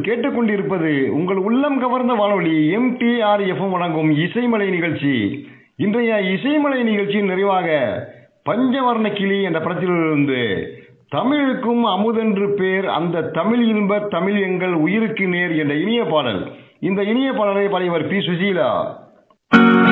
கேட்டுக்கொண்டிருப்பது உங்கள் உள்ளம் கவர்ந்த வானொலி எம்டிஆர் எஃப்எம் வழங்கும் இசைமலை நிகழ்ச்சி இன்றைய இசைமலை நிகழ்ச்சியின் நிறைவாக பஞ்சவர்ண கிளி என்ற படத்திலிருந்து தமிழுக்கும் அமுதென்று பேர் அந்த தமிழ் இன்ப தமிழ் எங்கள் உயிருக்கு நேர் என்ற இனிய பாடல் இந்த இனிய பாடலை பாடியவர் பி சுசீலா